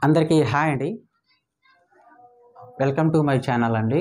అందరికీ హాయ్ అండి welcome to my channel అండి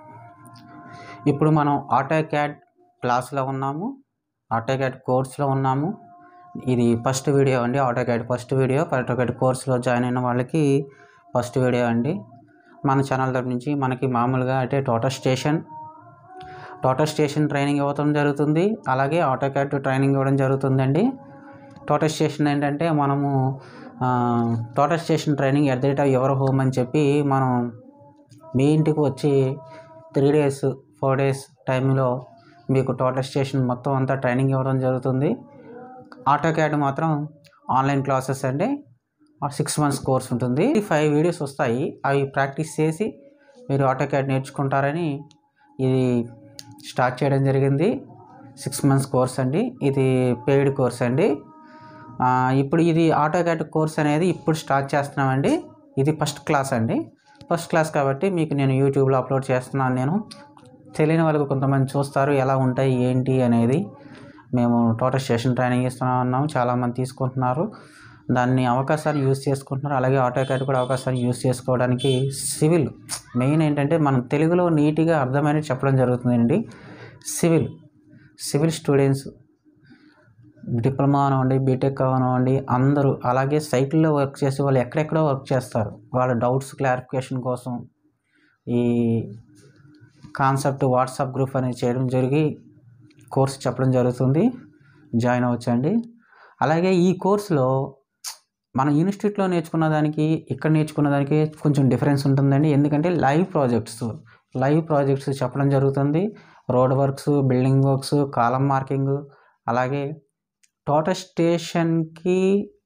ఇప్పుడు మనం ఆటో క్యాడ్ క్లాస్లో ఉన్నాము ఆటో క్యాడ్ కోర్స్లో ఉన్నాము ఇది ఫస్ట్ వీడియో అండి AutoCAD first video AutoCAD కోర్స్లో జాయిన్ అయిన వాళ్ళకి ఫస్ట్ వీడియో అండి మన ఛానల్ తరపు నుంచి మనకి మామూలుగా అంటే total station total station training ఇవ్వడం జరుగుతుంది అలాగే ఆటో క్యాడ్ ట్రైనింగ్ ఇవ్వడం జరుగుతుందండి టోటల్ స్టేషన్ ఏంటంటే మనము ఆ, total station training at the rate of ever home అని చెప్పి మనం మీ ఇంటికి వచ్చి త్రీ డేస్ ఫోర్ డేస్ టైంలో మీకు టోటల్ స్టేషన్ మొత్తం అంతా ట్రైనింగ్ ఇవ్వడం జరుగుతుంది ఆటో క్యాడ్ మాత్రం ఆన్లైన్ క్లాసెస్ అండి సిక్స్ మంత్స్ కోర్స్ ఉంటుంది ఫైవ్ వీడియోస్ వస్తాయి అవి ప్రాక్టీస్ చేసి మీరు ఆటో క్యాడ్ నేర్చుకుంటారని ఇది స్టార్ట్ చేయడం జరిగింది సిక్స్ మంత్స్ కోర్స్ అండి ఇది పెయిడ్ కోర్స్ అండి ఆ, ఇప్పుడు ఇది ఆటో క్యాడ్ కోర్స్ అనేది ఇప్పుడు స్టార్ట్ చేస్తున్నామండి ఇది ఫస్ట్ క్లాస్ అండి ఫస్ట్ క్లాస్ కాబట్టి మీకు నేను యూట్యూబ్లో అప్లోడ్ చేస్తున్నాను నేను తెలియని వాళ్ళకు కొంతమంది చూస్తారు ఎలా ఉంటాయి ఏంటి అనేది మేము టోటల్ స్టేషన్ ట్రైనింగ్ ఇస్తున్నా ఉన్నాము చాలామంది తీసుకుంటున్నారు దాన్ని అవకాశాన్ని యూజ్ చేసుకుంటున్నారు అలాగే ఆటో క్యాడ్ కూడా అవకాశాన్ని యూజ్ చేసుకోవడానికి సివిల్ మెయిన్ ఏంటంటే మనం తెలుగులో నీట్గా అర్థమైనది చెప్పడం జరుగుతుందండి సివిల్ సివిల్ స్టూడెంట్స్ డిప్లొమా అవ్వండి బీటెక్ అవనివ్వండి అందరూ అలాగే సైట్లో వర్క్ చేసే వాళ్ళు ఎక్కడెక్కడో వర్క్ చేస్తారు వాళ్ళ డౌట్స్ క్లారిఫికేషన్ కోసం ఈ కాన్సెప్ట్ వాట్సాప్ గ్రూప్ అనేది చేయడం జరిగి కోర్స్ చెప్పడం జరుగుతుంది జాయిన్ అవ్వచ్చండి అలాగే ఈ కోర్సులో మన ఇన్స్టిట్యూట్లో నేర్చుకున్న దానికి ఇక్కడ నేర్చుకున్న దానికి కొంచెం డిఫరెన్స్ ఉంటుందండి ఎందుకంటే లైవ్ ప్రాజెక్ట్స్ లైవ్ ప్రాజెక్ట్స్ చెప్పడం జరుగుతుంది road works building works column marking అలాగే టోటల్ స్టేషన్కి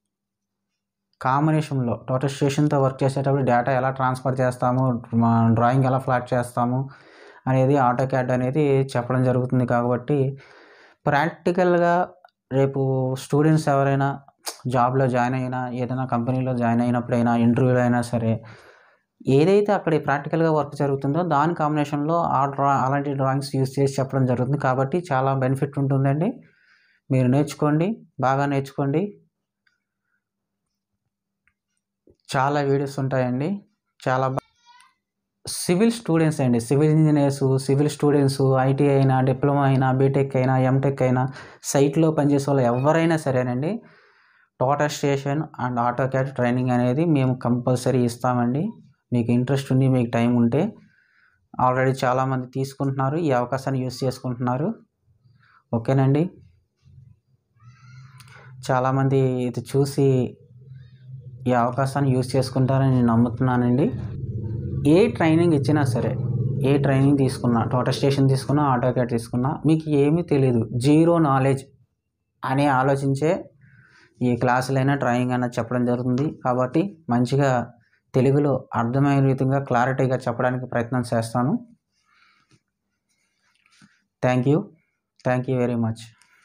కాంబినేషన్లో టోటల్ స్టేషన్తో వర్క్ చేసేటప్పుడు డేటా ఎలా ట్రాన్స్ఫర్ చేస్తాము డ్రాయింగ్ ఎలా ఫ్లాట్ చేస్తాము అనేది ఆటో క్యాడ్ అనేది చెప్పడం జరుగుతుంది కాబట్టి ప్రాక్టికల్గా రేపు స్టూడెంట్స్ ఎవరైనా జాబ్లో జాయిన్ అయినా ఏదైనా కంపెనీలో జాయిన్ అయినప్పుడైనా ఇంటర్వ్యూలో అయినా సరే ఏదైతే అక్కడ ప్రాక్టికల్గా వర్క్ జరుగుతుందో దాని కాంబినేషన్లో ఆ డ్రా అలాంటి డ్రాయింగ్స్ యూస్ చేసి చెప్పడం జరుగుతుంది కాబట్టి చాలా బెనిఫిట్ ఉంటుందండి మీరు నేర్చుకోండి బాగా నేర్చుకోండి చాలా వీడియోస్ ఉంటాయండి చాలా బా- సివిల్ స్టూడెంట్స్ అండి civil engineers civil students IT అయినా డిప్లొమా అయినా బీటెక్ అయినా ఎంటెక్ అయినా సైట్లో పనిచేసే వాళ్ళు ఎవరైనా సరేనండి total station and AutoCAD training అనేది మేము కంపల్సరీ ఇస్తామండి మీకు ఇంట్రెస్ట్ ఉండి మీకు టైం ఉంటే ఆల్రెడీ చాలామంది తీసుకుంటున్నారు ఈ అవకాశాన్ని యూస్ చేసుకుంటున్నారు ఓకేనండి చాలామంది ఇది చూసి ఈ అవకాశాన్ని యూస్ చేసుకుంటారని నేను నమ్ముతున్నానండి ఏ ట్రైనింగ్ ఇచ్చినా సరే ఏ ట్రైనింగ్ తీసుకున్నా టోటల్ స్టేషన్ తీసుకున్నా ఆటో క్యాడ్ తీసుకున్నా మీకు ఏమీ తెలియదు జీరో నాలెడ్జ్ అని ఆలోచించే ఈ క్లాసులైనా ట్రైనింగ్ అయినా చెప్పడం జరుగుతుంది కాబట్టి మంచిగా తెలుగులో అర్థమయ్యే రీతిగా క్లారిటీగా చెప్పడానికి ప్రయత్నం చేస్తాను thank you thank you very much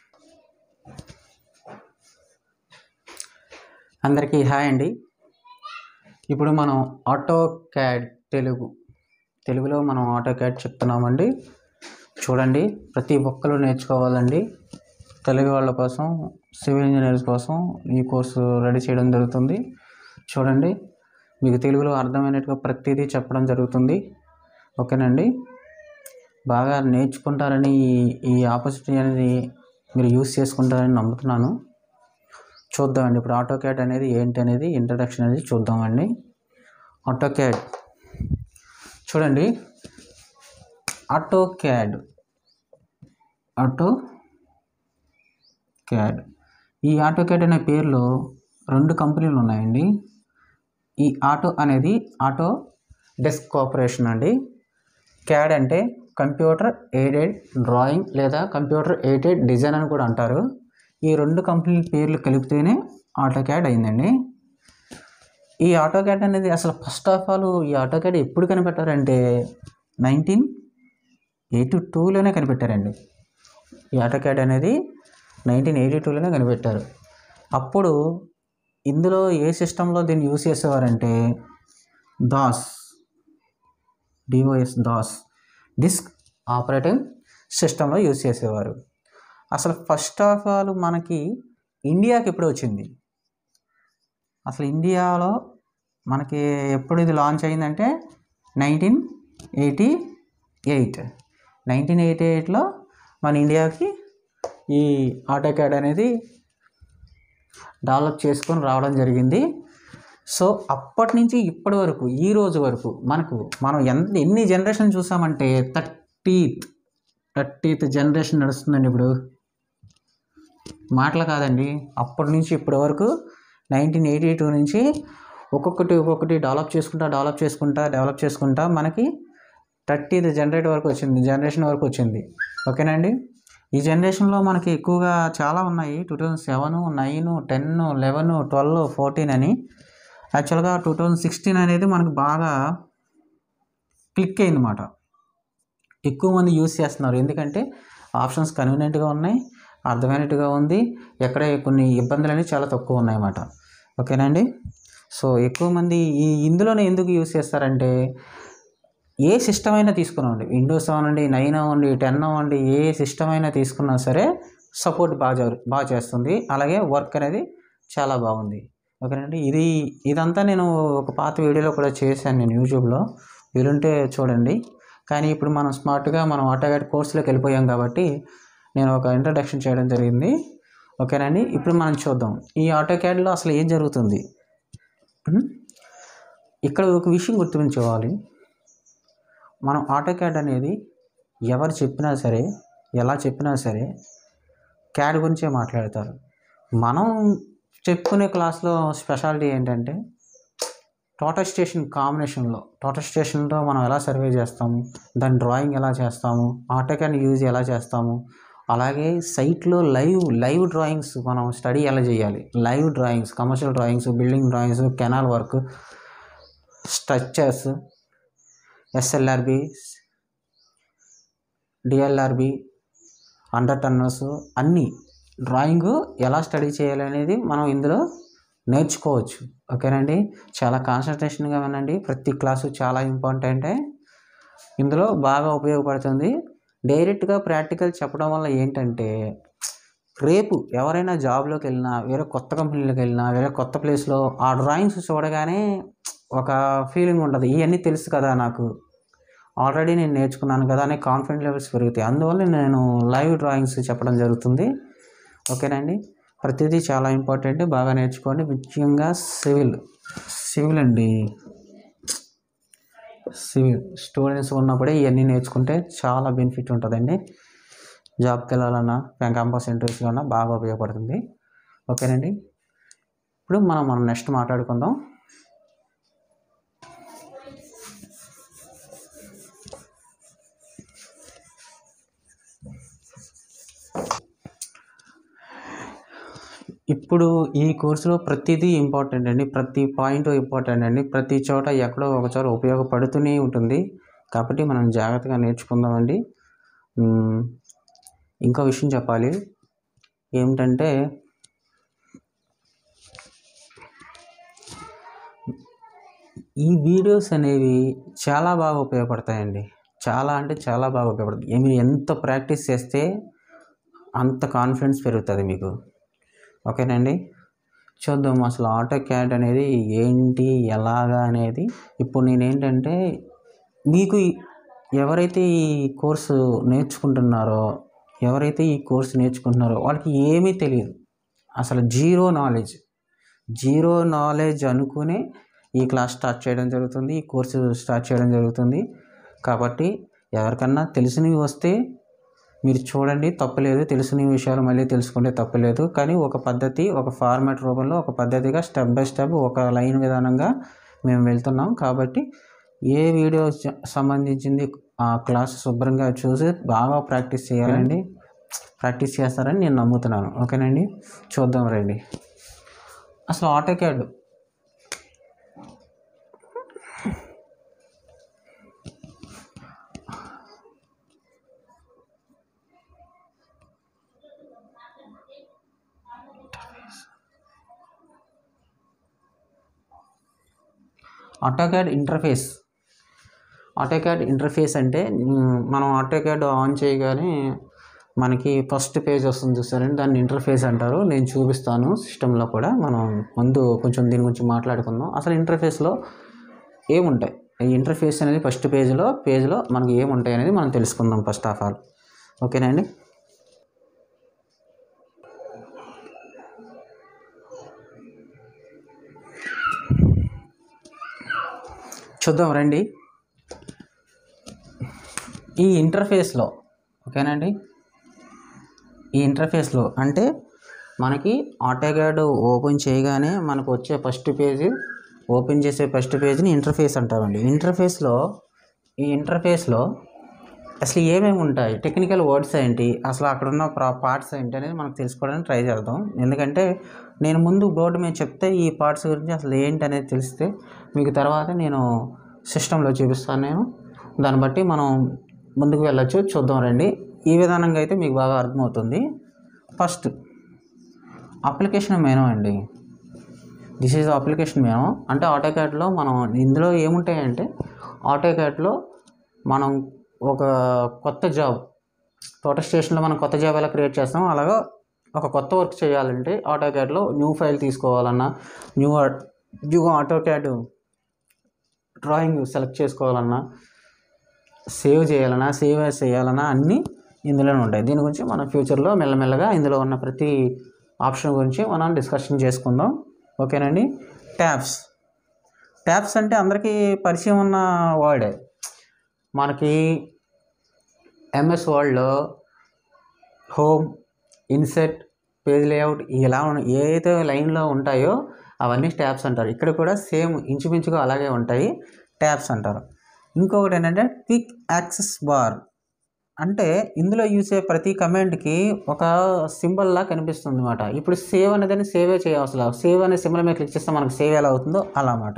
అందరికీ హాయ్ అండి ఇప్పుడు మనం ఆటో క్యాడ్ తెలుగు తెలుగులో మనం ఆటో క్యాడ్ చెప్తున్నామండి చూడండి ప్రతి ఒక్కరు నేర్చుకోవాలండి తెలుగు వాళ్ళ కోసం సివిల్ ఇంజనీర్స్ కోసం ఈ కోర్సు రెడీ చేయడం జరుగుతుంది చూడండి మీకు తెలుగులో అర్థమైనట్టుగా ప్రతిదీ చెప్పడం జరుగుతుంది ఓకేనండి బాగా నేర్చుకుంటారని ఈ- ఈ ఆపర్చునిటీ అనేది మీరు యూస్ చేసుకుంటారని నమ్ముతున్నాను చూద్దామండి ఇప్పుడు ఆటో క్యాడ్ అనేది ఏంటి అనేది ఇంట్రడక్షన్ అనేది చూద్దామండి ఆటో క్యాడ్ చూడండి ఆటో క్యాడ్ ఆటో క్యాడ్ ఈ ఆటో క్యాడ్ అనే పేరులో రెండు కంపెనీలు ఉన్నాయండి ఈ ఆటో అనేది ఆటో డెస్క్ కోఆపరేషన్ అండి క్యాడ్ అంటే కంప్యూటర్ ఎయిడెడ్ డ్రాయింగ్ లేదా కంప్యూటర్ ఎయిడెడ్ డిజైన్ అని కూడా అంటారు ఈ రెండు కంపెనీల పేర్లు కలిపితేనే ఆటో క్యాడ్ అయిందండి ఈ ఆటో క్యాడ్ అనేది అసలు ఫస్ట్ ఆఫ్ ఆల్ ఈ ఆటో క్యాడ్ ఎప్పుడు కనిపెట్టారంటే నైన్టీన్ ఎయిటీ టూలోనే కనిపెట్టారండి ఈ ఆటో క్యాడ్ అనేది నైన్టీన్ ఎయిటీ టూలోనే కనిపెట్టారు అప్పుడు ఇందులో ఏ సిస్టంలో దీన్ని యూస్ చేసేవారంటే DOS DOS DOS disk operating సిస్టంలో యూజ్ చేసేవారు అసలు ఫస్ట్ ఆఫ్ ఆల్ మనకి ఇండియాకి ఎప్పుడు వచ్చింది అసలు ఇండియాలో మనకి ఎప్పుడు ఇది లాంచ్ అయిందంటే nineteen eighty eight nineteen eighty ఎయిట్లో మన ఇండియాకి ఈ ఆటోక్యాడ్ అనేది డెవలప్ చేసుకొని రావడం జరిగింది సో అప్పటి నుంచి ఇప్పటి వరకు ఈ రోజు వరకు మనకు మనం ఎంత ఎన్ని జనరేషన్ చూసామంటే థర్టీత్ థర్టీత్ జనరేషన్ నడుస్తుందండి ఇప్పుడు మాటలు కాదండి అప్పటి నుంచి ఇప్పటి వరకు నైన్టీన్ ఎయిటీ టూ నుంచి ఒక్కొక్కటి ఒక్కొక్కటి డెవలప్ చేసుకుంటా డెవలప్ చేసుకుంటా డెవలప్ చేసుకుంటా మనకి థర్టీత్ జనరేట్ వరకు వచ్చింది జనరేషన్ వరకు వచ్చింది ఓకేనండి ఈ జనరేషన్లో మనకి ఎక్కువగా చాలా ఉన్నాయి two thousand seven nine ten eleven twelve fourteen అని యాక్చువల్గా టూ థౌజండ్ సిక్స్టీన్ అనేది మనకు బాగా క్లిక్ అయిందన్నమాట ఎక్కువ మంది యూస్ చేస్తున్నారు ఎందుకంటే ఆప్షన్స్ కన్వీనియంట్గా ఉన్నాయి అర్థమైనట్టుగా ఉంది ఎక్కడ కొన్ని ఇబ్బందులు అనేవి చాలా తక్కువ ఉన్నాయన్నమాట ఓకేనండి సో ఎక్కువ మంది ఈ ఇందులోనే ఎందుకు యూస్ చేస్తారంటే ఏ సిస్టమ్ అయినా తీసుకున్నామండి విండోస్ అవ్వండి నైన్ అవ్వండి టెన్ అవ్వండి ఏ సిస్టమ్ అయినా తీసుకున్నా సరే సపోర్ట్ బాగా జరు బాగా చేస్తుంది అలాగే వర్క్ అనేది చాలా బాగుంది ఓకేనండి ఇది ఇదంతా నేను ఒక పాత వీడియోలో కూడా చేశాను నేను యూట్యూబ్లో వీలుంటే చూడండి కానీ ఇప్పుడు మనం స్మార్ట్గా మనం ఆటోగైడ్ కోర్సులోకి వెళ్ళిపోయాం కాబట్టి నేను ఒక ఇంట్రడక్షన్ చేయడం జరిగింది ఓకేనండి ఇప్పుడు మనం చూద్దాం ఈ ఆటోక్యాడ్లో అసలు ఏం జరుగుతుంది ఉం? ఇక్కడ ఒక విషయం గుర్తుంచుకోవాలి మనం ఆటోక్యాడ్ అనేది ఎవరు చెప్పినా సరే ఎలా చెప్పినా సరే క్యాడ్ గురించే మాట్లాడతారు మనం చెప్పుకునే క్లాస్లో స్పెషాలిటీ ఏంటంటే టోటల్ స్టేషన్ కాంబినేషన్లో టోటల్ స్టేషన్లో మనం ఎలా సర్వే చేస్తాము దాని డ్రాయింగ్ ఎలా చేస్తాము ఆటోక్యాడ్ యూజ్ ఎలా చేస్తాము అలాగే సైట్లో లైవ్ లైవ్ డ్రాయింగ్స్ మనం స్టడీ ఎలా చేయాలి live drawings commercial drawings building drawings canal work structures SLRB DLRB under tunnels అన్నీ డ్రాయింగ్ ఎలా స్టడీ చేయాలి అనేది మనం ఇందులో నేర్చుకోవచ్చు ఓకేనండి చాలా కాన్సన్ట్రేషన్గా వినండి ప్రతి క్లాసు చాలా ఇంపార్టెంటే ఇందులో బాగా ఉపయోగపడుతుంది డైరెక్ట్గా ప్రాక్టికల్ చెప్పడం వల్ల ఏంటంటే రేపు ఎవరైనా జాబ్లోకి వెళ్ళినా వేరే కొత్త కంపెనీలోకి వెళ్ళినా వేరే కొత్త ప్లేస్లో ఆ డ్రాయింగ్స్ చూడగానే ఒక ఫీలింగ్ ఉంటుంది ఇవన్నీ తెలుసు కదా నాకు ఆల్రెడీ నేను నేర్చుకున్నాను కదా అనే కాన్ఫిడెంట్ లెవెల్స్ పెరుగుతాయి అందువల్ల నేను లైవ్ డ్రాయింగ్స్ చెప్పడం జరుగుతుంది ఓకేనండి ప్రతిదీ చాలా ఇంపార్టెంట్ బాగా నేర్చుకోండి ముఖ్యంగా సివిల్ సివిల్ అండి సివిల్ స్టూడెంట్స్ ఉన్నప్పుడే ఇవన్నీ నేర్చుకుంటే చాలా బెనిఫిట్ ఉంటుందండి జాబ్కి వెళ్ళాలన్నా క్యాంపస్ ఇంటర్వ్యూస్లో అన్నా బాగా ఉపయోగపడుతుంది ఓకేనండి ఇప్పుడు మనం మనం నెక్స్ట్ మాట్లాడుకుందాం ఇప్పుడు ఈ కోర్సులో ప్రతిదీ ఇంపార్టెంట్ అండి ప్రతి పాయింట్ ఇంపార్టెంట్ అండి ప్రతి చోట ఎక్కడో ఒక చోట ఉపయోగపడుతూనే ఉంటుంది కాబట్టి మనం జాగ్రత్తగా నేర్చుకుందామండి మ్మ్. ఇంకో విషయం చెప్పాలి ఏమిటంటే ఈ వీడియోస్ అనేవి చాలా బాగా ఉపయోగపడతాయండి చాలా అంటే చాలా బాగా ఉపయోగపడతాయి మీరు ఎంత ప్రాక్టీస్ చేస్తే అంత కాన్ఫిడెన్స్ పెరుగుతుంది మీకు ఓకేనండి చూద్దాం అసలు ఆటో క్యాడ్ అనేది ఏంటి ఎలాగా అనేది ఇప్పుడు నేనేంటంటే మీకు ఈ- ఎవరైతే ఈ కోర్సు నేర్చుకుంటున్నారో ఎవరైతే ఈ కోర్సు నేర్చుకుంటున్నారో వాళ్ళకి ఏమీ తెలియదు అసలు జీరో నాలెడ్జ్ జీరో నాలెడ్జ్ అనుకునే ఈ క్లాస్ స్టార్ట్ చేయడం జరుగుతుంది ఈ కోర్సు స్టార్ట్ చేయడం జరుగుతుంది కాబట్టి ఎవరికన్నా తెలిసినవి వస్తే మీరు చూడండి తప్పలేదు తెలిసిన విషయాలు మళ్ళీ తెలుసుకుంటే తప్పలేదు కానీ ఒక పద్ధతి ఒక ఫార్మాట్ రూపంలో ఒక పద్ధతిగా స్టెప్ బై స్టెప్ ఒక లైన్ విధానంగా మేము వెళ్తున్నాం కాబట్టి ఏ వీడియో చ- సంబంధించింది ఆ క్లాస్ శుభ్రంగా చూసి బాగా ప్రాక్టీస్ చేయాలండి ప్రాక్టీస్ చేస్తారని నేను నమ్ముతున్నాను ఓకేనండి చూద్దాం రండి అసలు AutoCAD AutoCAD interface AutoCAD interface అంటే మ్, మనం ఆటోక్యాడ్ ఆన్ చేయగానే మనకి ఫస్ట్ పేజ్ వస్తుంది చూసారండి దాన్ని ఇంటర్ఫేస్ అంటారు నేను చూపిస్తాను సిస్టంలో కూడా మనం ముందు కొంచెం దీని గురించి మాట్లాడుకుందాం అసలు ఇంటర్ఫేస్లో ఏముంటాయి ఈ ఇంటర్ఫేస్ అనేది ఫస్ట్ పేజ్లో పేజ్లో మనకి ఏముంటాయి అనేది మనం తెలుసుకుందాం ఫస్ట్ ఆఫ్ ఆల్ ఓకేనండి చూద్దాం రండి ఈ ఇంటర్ఫేస్లో ఓకేనండి ఈ ఇంటర్ఫేస్లో అంటే మనకి ఆటోగ్యాడ్ ఓపెన్ చేయగానే మనకు వచ్చే ఫస్ట్ పేజీ ఓపెన్ చేసే ఫస్ట్ పేజ్ని ఇంటర్ఫేస్ అంటారండి ఇంటర్ఫేస్లో ఈ ఇంటర్ఫేస్లో అసలు ఏమేమి ఉంటాయి టెక్నికల్ వర్డ్స్ ఏంటి అసలు అక్కడ ఉన్న పార్ట్స్ ఏంటి అనేది మనకు తెలుసుకోవడానికి ట్రై చేద్దాం ఎందుకంటే నేను ముందు బోర్డు మీద చెప్తే ఈ పార్ట్స్ గురించి అసలు ఏంటి అనేది తెలిస్తే మీకు తర్వాత నేను సిస్టంలో చూపిస్తాను నేను దాన్ని బట్టి మనం ముందుకు వెళ్ళొచ్చు చూద్దాం రండి ఈ విధానంగా అయితే మీకు బాగా అర్థమవుతుంది ఫస్ట్ అప్లికేషన్ మెనూ అండి దిస్ ఈజ్ అప్లికేషన్ మెనూ అంటే ఆటోక్యాట్లో మనం ఇందులో ఏముంటాయంటే ఆటోక్యాట్లో మనం ఒక కొత్త జాబ్ టోటల్ స్టేషన్లో మనం కొత్త జాబ్ ఎలా క్రియేట్ చేస్తాం అలాగా ఒక కొత్త వర్క్ చేయాలంటే ఆటోక్యాడ్లో న్యూ ఫైల్ తీసుకోవాలన్నా new new AutoCAD drawing select చేసుకోవాలన్నా సేవ్ చేయాలన్నా సేవ్ యాజ్ చేయాలన్నా అన్నీ ఇందులోనే ఉంటాయి దీని గురించి మనం ఫ్యూచర్లో మెల్లమెల్లగా ఇందులో ఉన్న ప్రతి ఆప్షన్ గురించి మనం డిస్కషన్ చేసుకుందాం ఓకేనండి ట్యాబ్స్ ట్యాబ్స్ అంటే అందరికీ పరిచయం ఉన్న వర్డే మనకి ఎంఎస్ వర్డ్లో హోమ్ ఇన్సెట్ పేజ్ లేఅవుట్ ఇలా ఉన్న ఏదైతే లైన్లో ఉంటాయో అవన్నీ ట్యాబ్స్ అంటారు ఇక్కడ కూడా సేమ్ ఇంచుమించుగా అలాగే ఉంటాయి ట్యాబ్స్ అంటారు ఇంకొకటి ఏంటంటే క్విక్ యాక్సెస్ బార్ అంటే ఇందులో యూజ్ అయ్యే ప్రతి కమెంట్కి ఒక సింబల్ లా కనిపిస్తుంది అనమాట ఇప్పుడు సేవ్ అనేది సేవే చేయవసరం సేవ్ అనే సింబల్ మీద క్లిక్ చేస్తే మనకు సేవ్ ఎలా అవుతుందో అలా అన్నమాట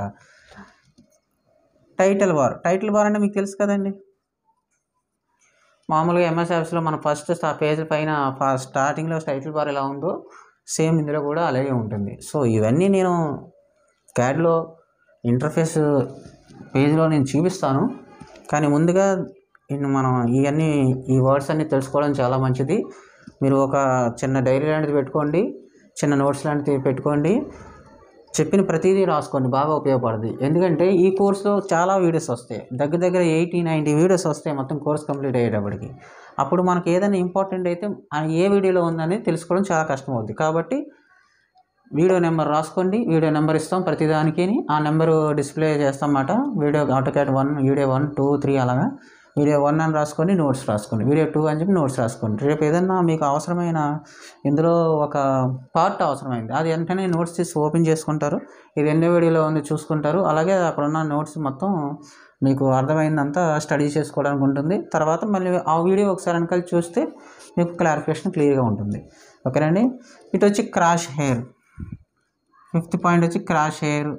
టైటిల్ బార్ టైటిల్ బార్ అంటే మీకు తెలుసు కదండి మామూలుగా ఎంఎస్ యాప్స్లో మన ఫస్ట్ స్టా పేజ్ పైన స్టార్టింగ్లో టైటిల్ బార్ ఎలా ఉందో సేమ్ ఇందులో కూడా అలాగే ఉంటుంది సో ఇవన్నీ నేను క్యాడ్లో ఇంటర్ఫేస్ పేజ్లో నేను చూపిస్తాను కానీ ముందుగా ఇన్ని మనం ఇవన్నీ ఈ వర్డ్స్ అన్నీ తెలుసుకోవడం చాలా మంచిది మీరు ఒక చిన్న డైరీ లాంటిది పెట్టుకోండి చిన్న నోట్స్ లాంటిది పెట్టుకోండి చెప్పిన ప్రతిదీ రాసుకోండి బాగా ఉపయోగపడుతుంది ఎందుకంటే ఈ కోర్సులో చాలా వీడియోస్ వస్తాయి దగ్గర దగ్గర ఎయిటీ నైంటీ వీడియోస్ వస్తాయి మొత్తం కోర్స్ కంప్లీట్ అయ్యేటప్పటికి అప్పుడు మనకి ఏదైనా ఇంపార్టెంట్ అయితే ఆ ఏ వీడియోలో ఉందని తెలుసుకోవడం చాలా కష్టం అవుద్ది కాబట్టి వీడియో నెంబర్ రాసుకోండి వీడియో నెంబర్ ఇస్తాం ప్రతిదానికి ఆ నెంబరు డిస్ప్లే చేస్తాం అన్నమాట video AutoCAD one video one two three అలాగా వీడియో వన్ అని రాసుకోండి నోట్స్ రాసుకోండి వీడియో టూ అని చెప్పి నోట్స్ రాసుకోండి రేపు ఏదన్నా మీకు అవసరమైన ఇందులో ఒక పార్ట్ అవసరమైంది అది వెంటనే నోట్స్ తీసి ఓపెన్ చేసుకుంటారు ఇది ఎన్నో వీడియోలో ఉంది చూసుకుంటారు అలాగే అక్కడ ఉన్న నోట్స్ మొత్తం మీకు అర్థమైందంతా స్టడీ చేసుకోవడానికి ఉంటుంది తర్వాత మళ్ళీ ఆ వీడియో ఒకసారి వెనకాల చూస్తే మీకు క్లారిఫికేషన్ క్లియర్గా ఉంటుంది ఓకేనండి ఇటు వచ్చి క్రాష్ హెయిర్ ఫిఫ్త్ పాయింట్ వచ్చి crosshair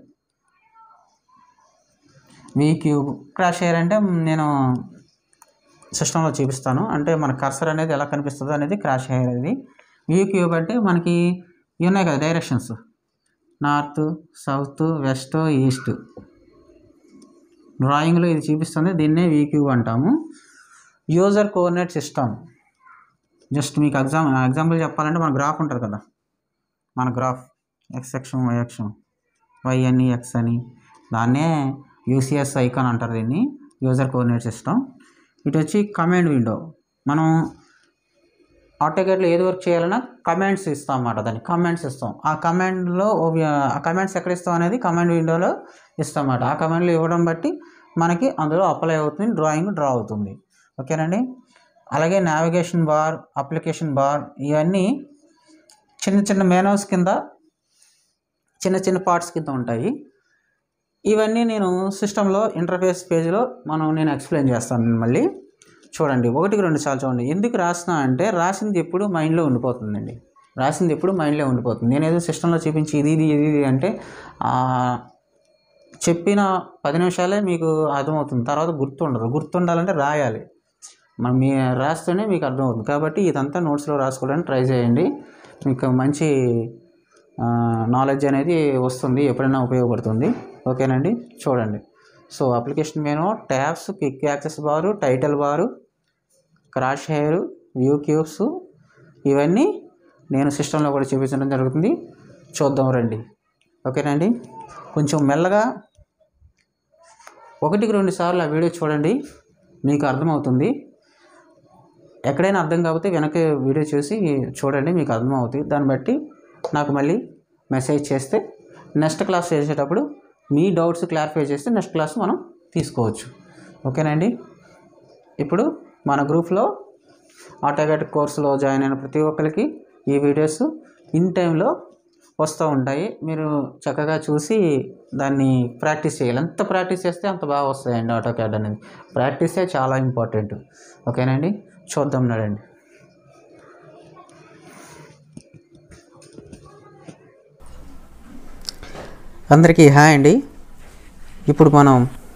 ViewCube crosshair అంటే నేను సిస్టంలో చూపిస్తాను అంటే మన కర్సర్ అనేది ఎలా కనిపిస్తుందో అనేది క్రాష్ హెయిర్ అనేది వ్యూ క్యూబ్ అంటే మనకి ఇవి ఉన్నాయి కదా directions north south west east డ్రాయింగ్లో ఇది చూపిస్తుంది దీన్నే వీ క్యూబ్ అంటాము యూజర్ కోఆర్డినేట్ సిస్టమ్ జస్ట్ మీకు ఎగ్జామ్ ఎగ్జాంపుల్ చెప్పాలంటే మన గ్రాఫ్ ఉంటుంది కదా మన గ్రాఫ్ ఎక్స్ అక్షం వై అక్షం వై అని ఎక్స్ అని దాన్నే యూసిఎస్ ఐకాన్ అంటారు దీన్ని యూజర్ కోఆర్డినేట్ సిస్టమ్ ఇటు వచ్చి కమాండ్ విండో మనం ఆటోగేట్లో ఏది వర్క్ చేయాలన్నా కమాండ్స్ ఇస్తాం అన్నమాట దాన్ని కమాండ్స్ ఇస్తాం ఆ కమాండ్లో ఆ కమాండ్స్ ఎక్కడ ఇస్తాం అనేది కమాండ్ విండోలో ఇస్తాం అన్నమాట ఆ కమాండ్లు ఇవ్వడం బట్టి మనకి అందులో అప్లై అవుతుంది డ్రాయింగ్ డ్రా అవుతుంది ఓకేనండి అలాగే నావిగేషన్ బార్ అప్లికేషన్ బార్ ఇవన్నీ చిన్న చిన్న మేనోస్ కింద చిన్న చిన్న పార్ట్స్ కింద ఉంటాయి ఇవన్నీ నేను సిస్టంలో ఇంటర్ఫేస్ పేజ్లో మనం నేను ఎక్స్ప్లెయిన్ చేస్తాను మళ్ళీ చూడండి ఒకటికి రెండు సార్లు చూడండి ఎందుకు రాసిన అంటే రాసింది ఎప్పుడు మైండ్లో ఉండిపోతుందండి రాసింది ఎప్పుడు మైండ్లో ఉండిపోతుంది నేను ఏదో సిస్టంలో చూపించి ఇది ఇది ఇది ఇది అంటే ఆ, చెప్పిన పది నిమిషాలే మీకు అర్థమవుతుంది తర్వాత గుర్తుండదు గుర్తుండాలంటే రాయాలి మనం మీ రాస్తేనే మీకు అర్థమవుతుంది కాబట్టి ఇదంతా నోట్స్లో రాసుకోవడానికి ట్రై చేయండి మీకు మంచి నాలెడ్జ్ అనేది వస్తుంది ఎప్పుడైనా ఉపయోగపడుతుంది ఓకేనండి చూడండి so application menu tabs quick access bar title bar crosshair ViewCubes ఇవన్నీ నేను సిస్టంలో కూడా చూపించడం జరుగుతుంది చూద్దాం రండి ఓకేనండి కొంచెం మెల్లగా ఒకటికి రెండు సార్లు ఆ వీడియో చూడండి మీకు అర్థమవుతుంది ఎక్కడైనా అర్థం కాకపోతే వెనక వీడియో చూసి చూడండి మీకు అర్థమవుతుంది దాన్ని బట్టి నాకు మళ్ళీ మెసేజ్ చేస్తే నెక్స్ట్ క్లాస్ చేసేటప్పుడు మీ డౌట్స్ క్లారిఫై చేస్తే నెక్స్ట్ క్లాస్ మనం తీసుకోవచ్చు ఓకేనండి ఇప్పుడు మన గ్రూప్లో ఆటోగేట్ కోర్సులో జాయిన్ అయిన ప్రతి ఒక్కరికి ఈ వీడియోస్ ఇన్ టైంలో వస్తూ ఉంటాయి మీరు చక్కగా చూసి దాన్ని ప్రాక్టీస్ చేయాలి ఎంత ప్రాక్టీస్ చేస్తే అంత బాగా వస్తాయండి ఆటో క్యాడ్ అనేది ప్రాక్టీసే చాలా ఇంపార్టెంట్ ఓకేనండి చూద్దాం నడండి అందరికీ హాయ్ అండి ఇప్పుడు మనం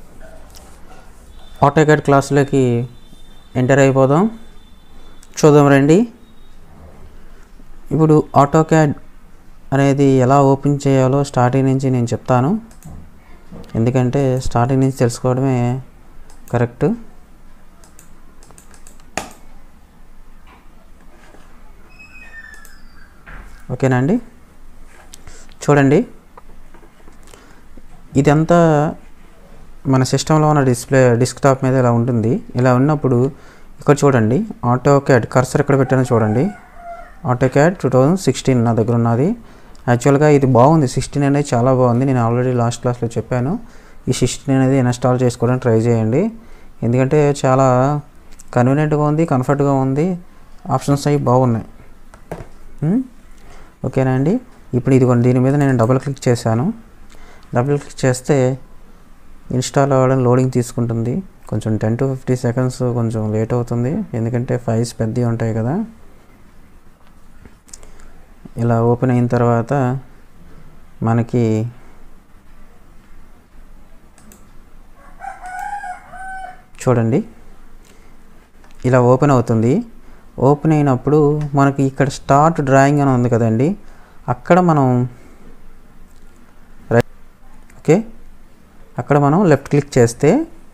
ఆటోకాడ్ క్లాసులోకి ఎంటర్ అయిపోదాం చూద్దాం రండి ఇప్పుడు ఆటోకాడ్ అనేది ఎలా ఓపెన్ చేయాలో స్టార్టింగ్ నుంచి నేను చెప్తాను ఎందుకంటే స్టార్టింగ్ నుంచి తెలుసుకోవడమే కరెక్ట్ ఓకేనా అండి చూడండి ఇదంతా మన సిస్టంలో ఉన్న డిస్ప్లే డెస్క్టాప్ మీద ఇలా ఉంటుంది ఇలా ఉన్నప్పుడు ఇక్కడ చూడండి ఆటో క్యాడ్ కర్సర్ ఎక్కడ పెట్టానో చూడండి AutoCAD two thousand sixteen నా దగ్గర ఉన్నది యాక్చువల్గా ఇది బాగుంది సిక్స్టీన్ అనేది చాలా బాగుంది నేను ఆల్రెడీ లాస్ట్ క్లాస్లో చెప్పాను ఈ సిక్స్టీన్ అనేది ఇన్స్టాల్ చేసుకోవడానికి ట్రై చేయండి ఎందుకంటే చాలా కన్వీనియంట్గా ఉంది కంఫర్ట్గా ఉంది ఆప్షన్స్ అవి బాగున్నాయి ఉమ్, ఓకేనా అండి ఇప్పుడు ఇది దీని మీద నేను డబుల్ క్లిక్ చేశాను డబుల్ క్లిక్ చేస్తే ఇన్స్టాల్ అవ్వడం లోడింగ్ తీసుకుంటుంది కొంచెం టెన్ టు ఫిఫ్టీ సెకండ్స్ కొంచెం లేట్ అవుతుంది ఎందుకంటే ఫైల్స్ పెద్దవి ఉంటాయి కదా ఇలా ఓపెన్ అయిన తర్వాత మనకి చూడండి ఇలా ఓపెన్ అవుతుంది ఓపెన్ అయినప్పుడు మనకి ఇక్కడ స్టార్ట్ డ్రాయింగ్ అని ఉంది కదండి అక్కడ మనం రైట్ ఓకే అక్కడ మనం లెఫ్ట్ క్లిక్ చేస్తే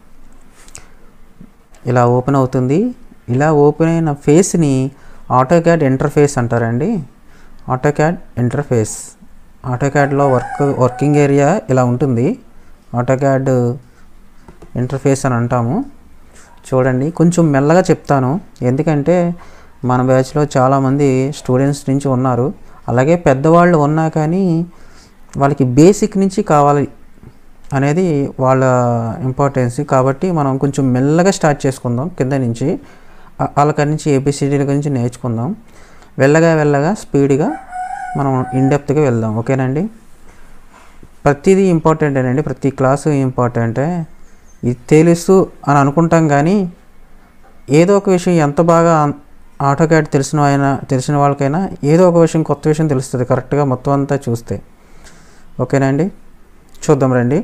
ఇలా ఓపెన్ అవుతుంది ఇలా ఓపెన్ అయిన ఫేస్ని ఆటోక్యాడ్ ఇంటర్ఫేస్ అంటారండి ఆటోక్యాడ్ ఇంటర్ఫేస్ ఆటోక్యాడ్లో వర్క్ వర్కింగ్ ఏరియా ఇలా ఉంటుంది ఆటోక్యాడ్ ఇంటర్ఫేస్ అని అంటాము చూడండి కొంచెం మెల్లగా చెప్తాను ఎందుకంటే మన బ్యాచ్లో చాలామంది స్టూడెంట్స్ నుంచి ఉన్నారు అలాగే పెద్దవాళ్ళు ఉన్నా కానీ వాళ్ళకి బేసిక్ నుంచి కావాలి అనేది వాళ్ళ ఇంపార్టెన్స్ కాబట్టి మనం కొంచెం మెల్లగా స్టార్ట్ చేసుకుందాం కింద నుంచి ఆ- వాళ్ళకి నుంచి ఏబిసిడీల గురించి నేర్చుకుందాం వెళ్ళగా వెళ్ళగా స్పీడ్గా మనం ఇన్డెప్త్గా వెళ్దాం ఓకేనండి ప్రతిదీ ఇంపార్టెంటేనండి ప్రతి క్లాసు ఇంపార్టెంటే ఇది తెలుసు అని అనుకుంటాం కానీ ఏదో ఒక విషయం ఎంత బాగా ఆటో క్యాడ్ తెలిసిన అయినా తెలిసిన వాళ్ళకైనా ఏదో ఒక విషయం కొత్త విషయం తెలుస్తుంది కరెక్ట్గా మొత్తం అంతా చూస్తే ఓకేనా అండి చూద్దాం రండి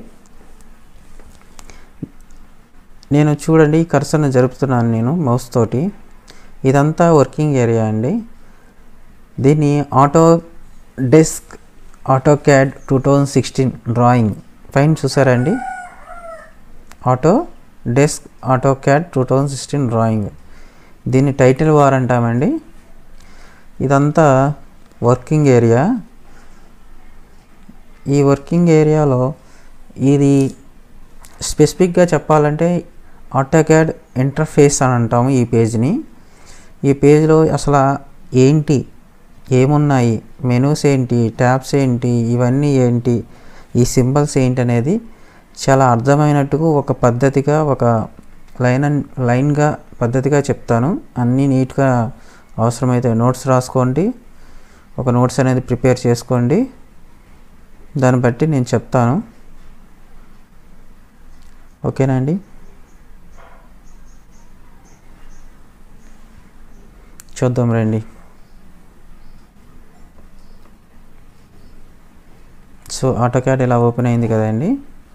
నేను చూడండి ఈ కర్సర్ని జరుపుతున్నాను నేను మౌస్ తోటి ఇదంతా వర్కింగ్ ఏరియా అండి దీన్ని Autodesk AutoCAD two thousand sixteen drawing పైన చూసారండి Autodesk AutoCAD two thousand sixteen drawing దీన్ని టైటిల్ వార్ అంటామండి ఇదంతా వర్కింగ్ ఏరియా ఈ వర్కింగ్ ఏరియాలో ఇది స్పెసిఫిక్గా చెప్పాలంటే ఆటోక్యాడ్ ఇంటర్ఫేస్ అని అంటాము ఈ పేజ్ని ఈ పేజ్లో అసలు ఏంటి ఏమున్నాయి మెనూస్ ఏంటి ట్యాబ్స్ ఏంటి ఇవన్నీ ఏంటి ఈ సింబల్స్ ఏంటి అనేది చాలా అర్థమైనట్టుగా ఒక పద్ధతిగా ఒక లైన్ అన్- లైన్గా పద్ధతిగా చెప్తాను అన్నీ నీట్గా అవసరమైతే నోట్స్ రాసుకోండి ఒక నోట్స్ అనేది ప్రిపేర్ చేసుకోండి దాన్ని బట్టి నేను చెప్తాను ఓకేనా అండి చూద్దాం రండి సో ఆటో క్యాడ్ ఇలా ఓపెన్ అయింది కదండి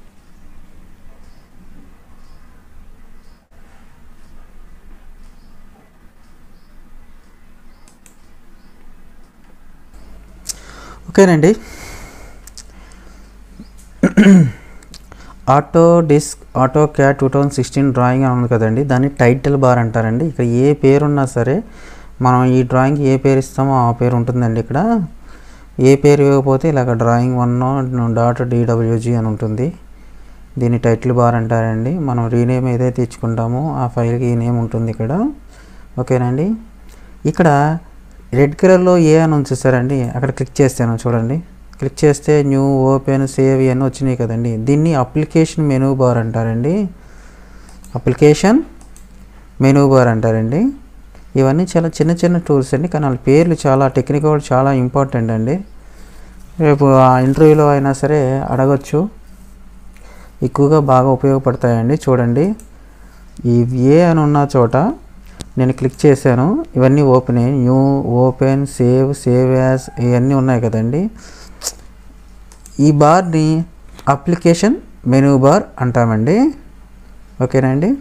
ఓకేనండి Autodesk AutoCAD two thousand sixteen drawing అని ఉంది కదండి దాన్ని టైటిల్ బార్ అంటారండి ఇక్కడ ఏ పేరున్నా సరే మనం ఈ డ్రాయింగ్ ఏ పేరు ఇస్తామో ఆ పేరు ఉంటుందండి ఇక్కడ ఏ పేరు ఇవ్వకపోతే ఇలాగ డ్రాయింగ్ వన్ డాట్ డిడబ్ల్యూజీ అని ఉంటుంది దీన్ని టైటిల్ బార్ అంటారండి మనం రీనేమ్ ఏదైతే ఇచ్చుకుంటామో ఆ ఫైల్కి ఈ నేమ్ ఉంటుంది ఇక్కడ ఓకేనండి ఇక్కడ రెడ్ కలర్లో ఏ అని ఉంచేసారండి అక్కడ క్లిక్ చేస్తాను చూడండి క్లిక్ చేస్తే న్యూ ఓపెన్ సేవ్ ఇవన్నీ వచ్చినాయి కదండి దీన్ని అప్లికేషన్ మెనూ బార్ అంటారండి అప్లికేషన్ మెనూ బార్ అంటారండి ఇవన్నీ చాలా చిన్న చిన్న టూల్స్ అండి కానీ వాళ్ళ పేర్లు చాలా టెక్నికల్ చాలా ఇంపార్టెంట్ అండి రేపు ఆ ఇంటర్వ్యూలో అయినా సరే అడగచ్చు ఎక్కువగా బాగా ఉపయోగపడతాయండి చూడండి ఈ ఏ అని ఉన్న చోట నేను క్లిక్ చేశాను ఇవన్నీ ఓపెన్ అయ్యి new open save save as ఇవన్నీ ఉన్నాయి కదండి ఈ బార్ని అప్లికేషన్ మెనూ బార్ అంటామండి ఓకేనండి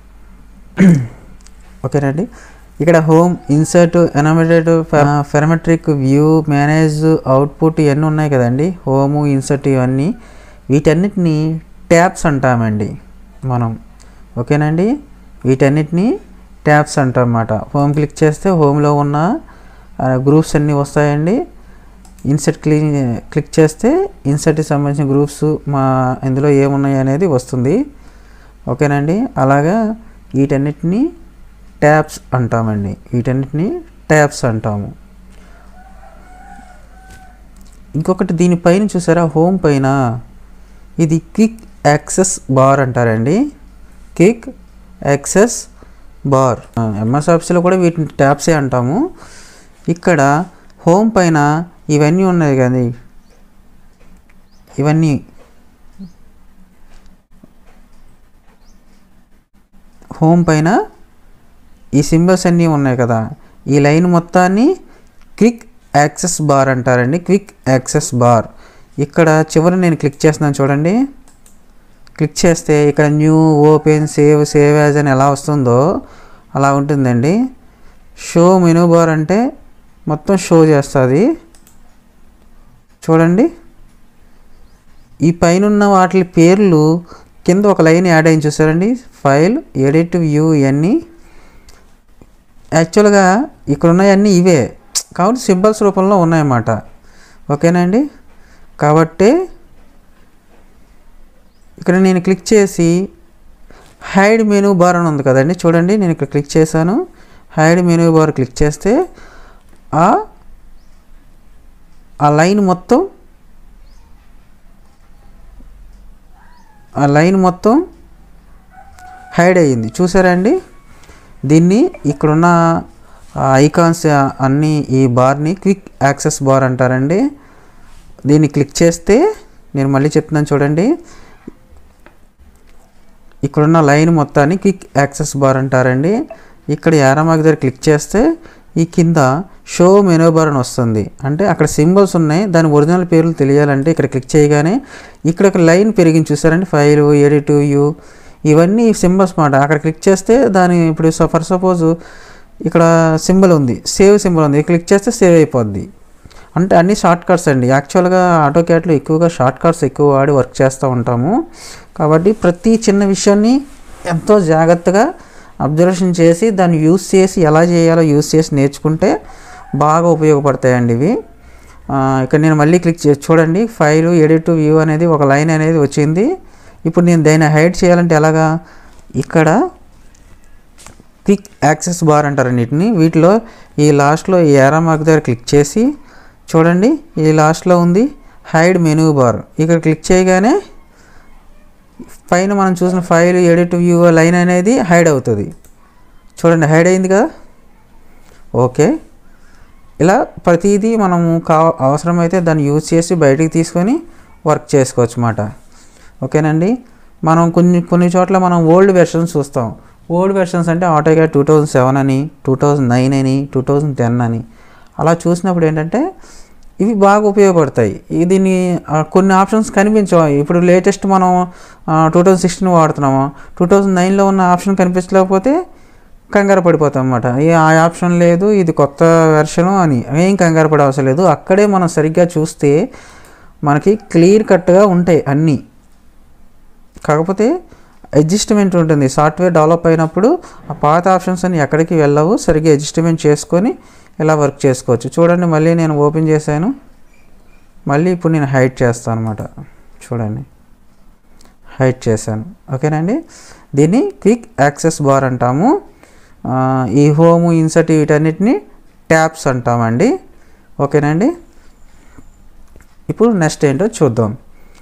ఓకేనండి ఇక్కడ home insert annotate parametric view manage output ఇవన్నీ ఉన్నాయి కదండి హోము ఇన్సర్ట్ ఇవన్నీ వీటన్నిటిని ట్యాబ్స్ అంటామండి మనం ఓకేనండి వీటన్నిటిని ట్యాబ్స్ అంటామన్నమాట హోమ్ క్లిక్ చేస్తే హోమ్లో ఉన్న గ్రూప్స్ అన్నీ వస్తాయండి ఇన్సర్ట్ క్లీ క్లిక్ చేస్తే ఇన్సర్ట్కి సంబంధించిన గ్రూప్స్ మా ఇందులో ఏమున్నాయి అనేది వస్తుంది ఓకేనండి అలాగా వీటన్నిటిని ట్యాబ్స్ అంటామండి వీటన్నిటిని ట్యాబ్స్ అంటాము ఇంకొకటి దీనిపైన చూసారా హోమ్ పైన ఇది క్విక్ యాక్సెస్ బార్ అంటారండి క్విక్ యాక్సెస్ బార్ ఎంఎస్ ఆఫీస్లో కూడా వీటిని ట్యాబ్సే అంటాము ఇక్కడ హోమ్ పైన ఇవన్నీ ఉన్నాయి కానీ ఇవన్నీ హోమ్ పైన ఈ సింబల్స్ అన్నీ ఉన్నాయి కదా ఈ లైన్ మొత్తాన్ని క్విక్ యాక్సెస్ బార్ అంటారండి క్విక్ యాక్సెస్ బార్ ఇక్కడ చివరి నేను క్లిక్ చేస్తున్నాను చూడండి క్లిక్ చేస్తే ఇక్కడ new open save save as అని ఎలా వస్తుందో అలా ఉంటుందండి షో మెనూ బార్ అంటే మొత్తం షో చేస్తుంది చూడండి ఈ పైన వాటి పేర్లు కింద ఒక లైన్ యాడ్ అయింది చూసారండి ఫైల్ ఎడిట్ వ్యూ ఇవన్నీ యాక్చువల్గా ఇక్కడ ఉన్నాయన్నీ ఇవే కాబట్టి సింబల్స్ రూపంలో ఉన్నాయన్నమాట ఓకేనండి కాబట్టి ఇక్కడ నేను క్లిక్ చేసి హైడ్ మెనూ బార్ అని ఉంది కదండి చూడండి నేను ఇక్కడ క్లిక్ చేశాను హైడ్ మెనూ బార్ క్లిక్ చేస్తే ఆ ఆ లైన్ మొత్తం ఆ లైన్ మొత్తం హైడ్ అయ్యింది చూసారా అండి దీన్ని ఇక్కడున్న ఐకాన్స్ అన్నీ ఈ బార్ని క్విక్ యాక్సెస్ బార్ అంటారండి దీన్ని క్లిక్ చేస్తే నేను మళ్ళీ చెప్తున్నాను చూడండి ఇక్కడున్న లైన్ మొత్తాన్ని క్విక్ యాక్సెస్ బార్ అంటారండి ఇక్కడ యారమాక్ దగ్గర క్లిక్ చేస్తే ఈ కింద షో మెనూ బార్ అని వస్తుంది అంటే అక్కడ సింబల్స్ ఉన్నాయి దాని ఒరిజినల్ పేర్లు తెలియాలంటే ఇక్కడ క్లిక్ చేయగానే ఇక్కడ ఒక లైన్ పెరిగింది చూసారండి ఫైల్ ఎడిట్ యూ ఇవన్నీ సింబల్స్ మాట అక్కడ క్లిక్ చేస్తే దాని ఇప్పుడు ఫర్ సపోజ్ ఇక్కడ సింబల్ ఉంది సేవ్ సింబల్ ఉంది క్లిక్ చేస్తే సేవ్ అయిపోద్ది అంటే అన్ని షార్ట్ కట్స్ అండి యాక్చువల్గా ఆటో క్యాట్లో ఎక్కువగా షార్ట్ కట్స్ ఎక్కువ వాడి వర్క్ చేస్తూ ఉంటాము కాబట్టి ప్రతి చిన్న విషయాన్ని ఎంతో జాగ్రత్తగా అబ్జర్వేషన్ చేసి దాన్ని యూస్ చేసి ఎలా చేయాలో యూస్ చేసి నేర్చుకుంటే బాగా ఉపయోగపడతాయండి ఇవి ఇక్కడ నేను మళ్ళీ క్లిక్ చేసి చూడండి ఫైల్ ఎడిట్ వ్యూ అనేది ఒక లైన్ అనేది వచ్చింది ఇప్పుడు నేను దాన్ని హైడ్ చేయాలంటే ఎలాగా ఇక్కడ క్విక్ యాక్సెస్ బార్ అంటారు వీటిని వీటిలో ఈ లాస్ట్లో ఈ ఏరా మార్క్ దగ్గర క్లిక్ చేసి చూడండి ఈ లాస్ట్లో ఉంది హైడ్ మెనూ బార్ ఇక్కడ క్లిక్ చేయగానే పైన మనం చూసిన ఫైల్ ఎడిట్ వ్యూ లైన్ అనేది హైడ్ అవుతుంది చూడండి హైడ్ అయింది కదా ఓకే ఇలా ప్రతిదీ మనము కా అవసరమైతే దాన్ని యూజ్ చేసి బయటికి తీసుకొని వర్క్ చేసుకోవచ్చు అన్నమాట ఓకేనండి మనం కొన్ని కొన్ని చోట్ల మనం ఓల్డ్ వెర్షన్స్ చూస్తాం ఓల్డ్ వెర్షన్స్ అంటే ఆటోగ్యాడ్ టూ థౌజండ్ సెవెన్ అని టూ థౌజండ్ నైన్ అని టూ థౌజండ్ టెన్ అని అలా చూసినప్పుడు ఏంటంటే ఇవి బాగా ఉపయోగపడతాయి ఈ దీన్ని ఆ, కొన్ని ఆప్షన్స్ కనిపించవు ఇప్పుడు లేటెస్ట్ మనం టూ థౌజండ్ సిక్స్టీన్ వాడుతున్నాము టూ థౌజండ్ నైన్లో ఉన్న ఆప్షన్ కనిపించలేకపోతే కంగారు పడిపోతాం అనమాట ఆ ఆప్షన్ లేదు ఇది కొత్త వెర్షను అని ఏం కంగారు పడే అవసరం లేదు అక్కడే మనం సరిగ్గా చూస్తే మనకి క్లియర్ కట్గా ఉంటాయి అన్నీ కాకపోతే అడ్జస్ట్మెంట్ ఉంటుంది సాఫ్ట్వేర్ డెవలప్ అయినప్పుడు ఆ పాత ఆప్షన్స్ అన్ని ఎక్కడికి వెళ్ళవు సరిగ్గా అడ్జస్ట్మెంట్ చేసుకొని ఇలా వర్క్ చేసుకోవచ్చు చూడండి మళ్ళీ నేను ఓపెన్ చేశాను మళ్ళీ ఇప్పుడు నేను హైట్ చేస్తాను అనమాట చూడండి హైట్ చేశాను ఓకేనండి దీన్ని క్విక్ యాక్సెస్ బార్ అంటాము ఆ, ఈ హోమ్ ఇన్సర్ట్ వీటన్నిటిని ట్యాబ్స్ అంటామండి ఓకేనండి ఇప్పుడు నెక్స్ట్ ఏంటో చూద్దాం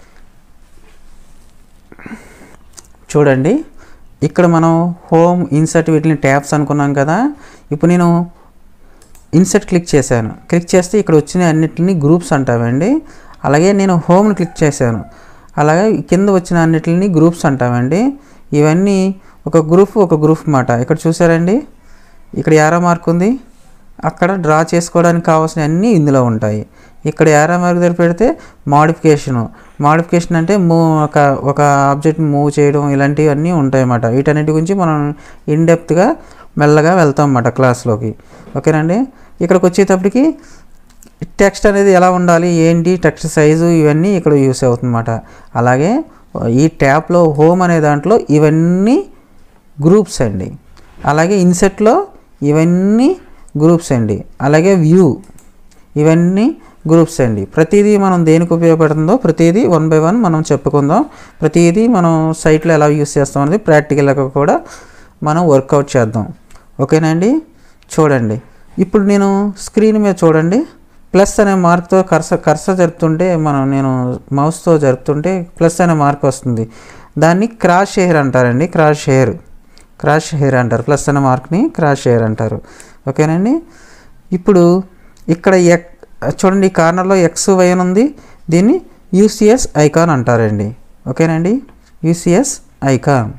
చూడండి ఇక్కడ మనం హోమ్ ఇన్సర్ట్ వీటిని ట్యాబ్స్ అనుకున్నాం కదా ఇప్పుడు నేను ఇన్సర్ట్ క్లిక్ చేశాను క్లిక్ చేస్తే ఇక్కడ వచ్చిన అన్నిటిని గ్రూప్స్ అంటామండి అలాగే నేను హోమ్ని క్లిక్ చేశాను అలాగే కింద వచ్చిన అన్నిటిని గ్రూప్స్ అంటామండి ఇవన్నీ ఒక గ్రూప్ ఒక గ్రూప్ మాట ఇక్కడ చూసారండి ఇక్కడ యారో మార్క్ ఉంది అక్కడ డ్రా చేసుకోవడానికి కావాల్సిన అన్నీ ఇందులో ఉంటాయి ఇక్కడ యారో మార్క్ దగ్గర పెడితే మాడిఫికేషను మాడిఫికేషన్ అంటే మూవ్ ఒక ఒక ఆబ్జెక్ట్ మూవ్ చేయడం ఇలాంటివన్నీ ఉంటాయి అన్నమాట వీటన్నిటి గురించి మనం ఇన్డెప్త్గా మెల్లగా వెళ్తాం అన్నమాట క్లాస్లోకి ఓకేనండి ఇక్కడికి వచ్చేటప్పటికి టెక్స్ట్ అనేది ఎలా ఉండాలి ఏంటి టెక్స్ట్ సైజు ఇవన్నీ ఇక్కడ యూస్ అవుతుందన్నమాట అలాగే ఈ ట్యాప్లో హోమ్ అనే దాంట్లో ఇవన్నీ గ్రూప్స్ అండి అలాగే ఇన్సెట్లో ఇవన్నీ గ్రూప్స్ అండి అలాగే వ్యూ ఇవన్నీ గ్రూప్స్ అండి ప్రతిదీ మనం దేనికి ఉపయోగపడుతుందో ప్రతిదీ వన్ బై వన్ మనం చెప్పుకుందాం ప్రతిదీ మనం సైట్లో ఎలా యూస్ చేస్తాం అనేది ప్రాక్టికల్గా కూడా మనం వర్కౌట్ చేద్దాం ఓకేనండి చూడండి ఇప్పుడు నేను స్క్రీన్ మీద చూడండి ప్లస్ అనే మార్క్తో కర్స కర్స జరుపుతుంటే మనం నేను మౌస్తో జరుపుతుంటే ప్లస్ అనే మార్క్ వస్తుంది దాన్ని క్రాష్ హెయిర్ అంటారండి క్రాష్ హెయిర్ క్రాష్ హెయిర్ అంటారు ప్లస్ అనే మార్క్ని క్రాష్ హెయిర్ అంటారు ఓకేనండి ఇప్పుడు ఇక్కడ ఎక్ చూడండి ఈ కార్నర్లో ఎక్స్ వై అని ఉంది దీన్ని యూసిఎస్ ఐకాన్ అంటారండి ఓకేనండి యూసిఎస్ ఐకాన్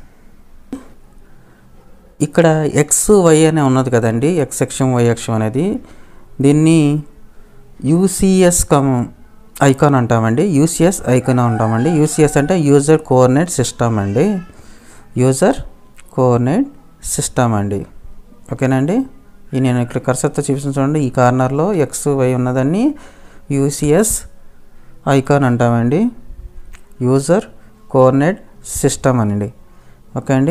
ఇక్కడ ఎక్స్ వై అనే ఉన్నది కదండి ఎక్స్ అక్షం వై అక్షం అనేది దీన్ని యూసిఎస్ కమ్ ఐకాన్ అంటామండి యూసిఎస్ ఐకాన్ అంటామండి యూసిఎస్ అంటే యూజర్ కోఆర్డినేట్ సిస్టమ్ అండి యూజర్ కోఆర్డినేట్ సిస్టమ్ అండి ఓకేనండి ఈ నేను ఇక్కడ కర్సర్తో చూపిస్తాను చూడండి ఈ కార్నర్లో ఎక్స్ వై ఉన్నదాన్ని యూసిఎస్ ఐకాన్ అంటామండి యూజర్ కోఆర్డినేట్ సిస్టమ్ అండి ఓకే అండి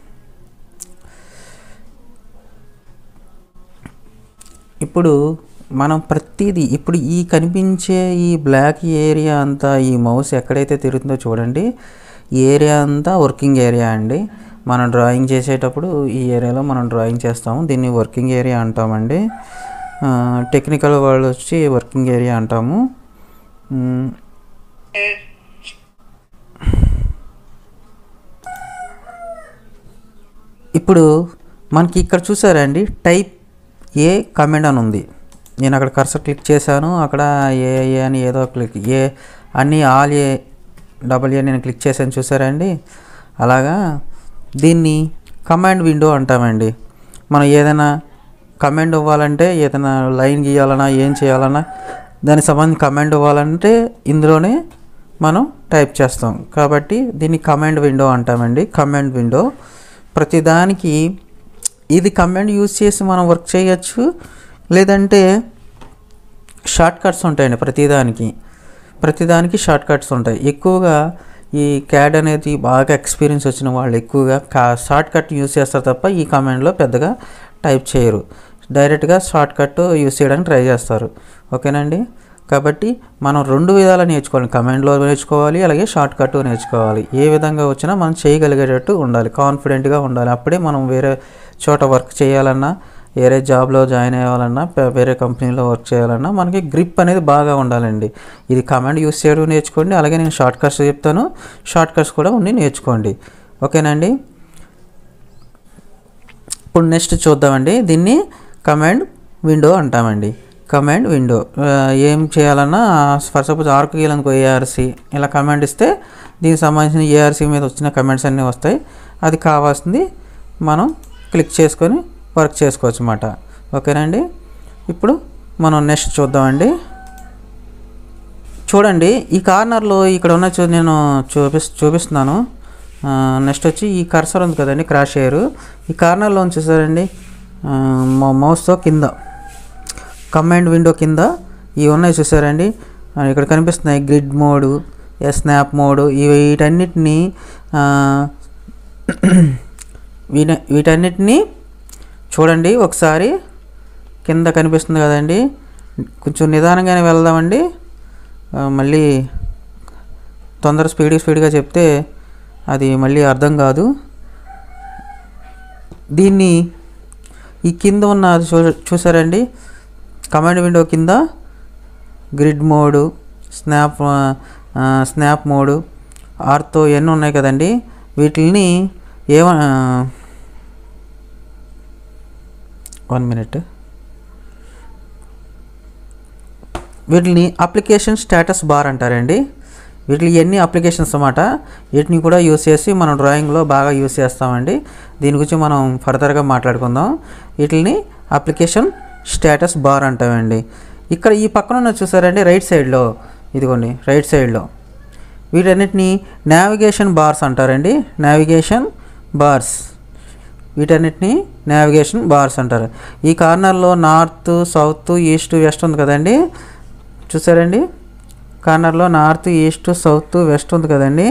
ఇప్పుడు మనం ప్రతిదీ ఇప్పుడు ఈ కనిపించే ఈ బ్లాక్ ఏరియా అంతా ఈ మౌస్ ఎక్కడైతే తిరుగుతుందో చూడండి ఈ ఏరియా అంతా వర్కింగ్ ఏరియా అండి మనం డ్రాయింగ్ చేసేటప్పుడు ఈ ఏరియాలో మనం డ్రాయింగ్ చేస్తాము దీన్ని వర్కింగ్ ఏరియా అంటామండి టెక్నికల్ వాళ్ళు వచ్చి వర్కింగ్ ఏరియా అంటాము మ్, ఇప్పుడు మనకి ఇక్కడ చూసారండి టైప్ ఏ కమెంట్ అని ఉంది నేను అక్కడ కర్సర్ క్లిక్ చేశాను అక్కడ ఏ ఏ అని ఏదో క్లిక్ ఏ అన్ని ఆల్ ఏ డబల్ ఏ నేను క్లిక్ చేశాను చూసారండి అలాగా దీన్ని కమాండ్ విండో అంటామండి మనం ఏదైనా కమాండ్ ఇవ్వాలంటే ఏదైనా లైన్ గీయాలన్నా ఏం చేయాలన్నా దానికి సంబంధించి కమాండ్ ఇవ్వాలంటే ఇందులోనే మనం టైప్ చేస్తాం కాబట్టి దీన్ని కమాండ్ విండో అంటామండి కమాండ్ విండో ప్రతిదానికి ఇది కమాండ్ యూజ్ చేసి మనం వర్క్ చేయొచ్చు లేదంటే షార్ట్ కట్స్ ఉంటాయండి ప్రతిదానికి ప్రతిదానికి షార్ట్ కట్స్ ఉంటాయి ఎక్కువగా ఈ క్యాడ్ అనేది బాగా ఎక్స్పీరియన్స్ వచ్చిన వాళ్ళు ఎక్కువగా కా షార్ట్ కట్ యూజ్ చేస్తారు తప్ప ఈ కమాండ్లో పెద్దగా టైప్ చేయరు డైరెక్ట్గా షార్ట్ కట్ యూజ్ చేయడానికి ట్రై చేస్తారు ఓకేనండి కాబట్టి మనం రెండు విధాలు నేర్చుకోవాలి కమాండ్లో నేర్చుకోవాలి అలాగే షార్ట్ కట్ నేర్చుకోవాలి ఏ విధంగా వచ్చినా మనం చేయగలిగేటట్టు ఉండాలి కాన్ఫిడెంట్గా ఉండాలి అప్పుడే మనం వేరే చోట వర్క్ చేయాలన్నా వేరే జాబ్లో జాయిన్ అవ్వాలన్నా పే- వేరే కంపెనీలో వర్క్ చేయాలన్నా మనకి గ్రిప్ అనేది బాగా ఉండాలండి ఇది కమాండ్ యూస్ చేయడం నేర్చుకోండి అలాగే నేను షార్ట్ కట్స్ చెప్తాను షార్ట్ కట్స్ కూడా ఉండి నేర్చుకోండి ఓకేనండి ఇప్పుడు నెక్స్ట్ చూద్దామండి దీన్ని కమాండ్ విండో అంటామండి కమాండ్ విండో ఆ, ఏం చేయాలన్నా ఫర్ సపోజ్ ఆర్క్ గీయాలనుకో ఏఆర్సి ఇలా కమాండ్ ఇస్తే దీనికి సంబంధించిన ఏఆర్సి మీద వచ్చిన కమాండ్స్ అన్నీ వస్తాయి అది కావాల్సింది మనం క్లిక్ చేసుకొని వర్క్ చేసుకోవచ్చు అన్నమాట ఓకేనండి ఇప్పుడు మనం నెక్స్ట్ చూద్దామండి చూడండి ఈ కార్నర్లో ఇక్కడ ఉన్న చూ నేను చూపిస్ చూపిస్తున్నాను నెక్స్ట్ వచ్చి ఈ కర్సర్ ఉంది కదండి క్రాష్ ఎయిర్ ఈ కార్నర్లో ఉంది చూసారండి మౌస్తో కింద కమాండ్ విండో కింద ఇవి ఉన్నాయి చూసారండి ఆ, ఇక్కడ కనిపిస్తున్నాయి గ్రిడ్ మోడు స్నాప్ మోడ్ ఇవి వీటన్నిటిని వీట వీటన్నిటిని చూడండి ఒకసారి కింద కనిపిస్తుంది కదండి కొంచెం నిదానంగానే వెళ్దామండి ఆ, మళ్ళీ తొందర స్పీడ్ స్పీడ్గా చెప్తే అది మళ్ళీ అర్థం కాదు దీన్ని ఈ కింద ఉన్న అది చూ చూసారండి కమాండ్ విండో కింద గ్రిడ్ మోడు స్నాప్ ఆ, స్నాప్ మోడు ఆర్తో ఎన్ని ఉన్నాయి కదండి వీటిని ఏమ వన్ మినిట్ వీటిని అప్లికేషన్ స్టేటస్ బార్ అంటారండి వీటిని ఎన్ని అప్లికేషన్స్ అన్నమాట వీటిని కూడా యూస్ చేసి మనం డ్రాయింగ్లో బాగా యూస్ చేస్తామండి దీని గురించి మనం ఫర్దర్గా మాట్లాడుకుందాం వీటిని అప్లికేషన్ స్టేటస్ బార్ అంటామండి ఇక్కడ ఈ పక్కన ఉన్న చూసారండి రైట్ సైడ్లో ఇదిగోండి రైట్ సైడ్లో వీటన్నిటిని నావిగేషన్ బార్స్ అంటారండి నావిగేషన్ బార్స్ వీటన్నిటిని నావిగేషన్ బార్స్ అంటారు ఈ కార్నర్లో నార్త్ సౌత్ ఈస్ట్ వెస్ట్ ఉంది కదండి చూసారండి కార్నర్లో నార్త్ ఈస్ట్ సౌత్ వెస్ట్ ఉంది కదండి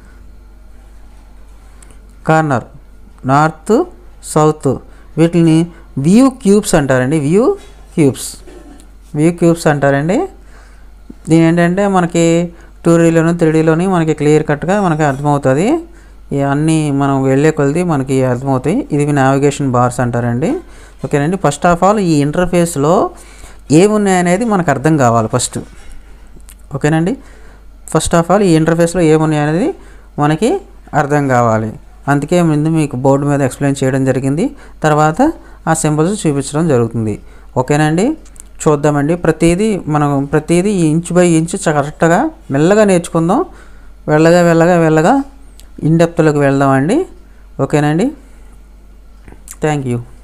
కార్నర్ నార్త్ సౌత్ వీటిని వ్యూ క్యూబ్స్ అంటారండి వ్యూ క్యూబ్స్ వ్యూ క్యూబ్స్ అంటారండి దీని ఏంటంటే మనకి టూ డీలోను త్రీ డీలోని మనకి క్లియర్ కట్గా మనకి అర్థమవుతుంది ఇవన్నీ మనం వెళ్ళే కొలది మనకి అర్థమవుతాయి ఇది నావిగేషన్ బార్స్ అంటారండి ఓకేనండి ఫస్ట్ ఆఫ్ ఆల్ ఈ ఇంటర్ఫేస్లో ఏమున్నాయి అనేది మనకు అర్థం కావాలి ఫస్ట్ ఓకేనండి ఫస్ట్ ఆఫ్ ఆల్ ఈ ఇంటర్ఫేస్లో ఏమున్నాయి అనేది మనకి అర్థం కావాలి అందుకే ముందు మీకు బోర్డు మీద ఎక్స్ప్లెయిన్ చేయడం జరిగింది తర్వాత ఆ సింబల్స్ చూపించడం జరుగుతుంది ఓకేనండి చూద్దామండి ప్రతిదీ మనం ప్రతిదీ ఇంచు బై ఇంచు చ- కరెక్ట్గా మెల్లగా నేర్చుకుందాం వెళ్ళగా వెళ్ళగా వెళ్ళగా ఇన్ డెప్త్లోకి వెళ్దామండి ఓకేనండి థ్యాంక్ యూ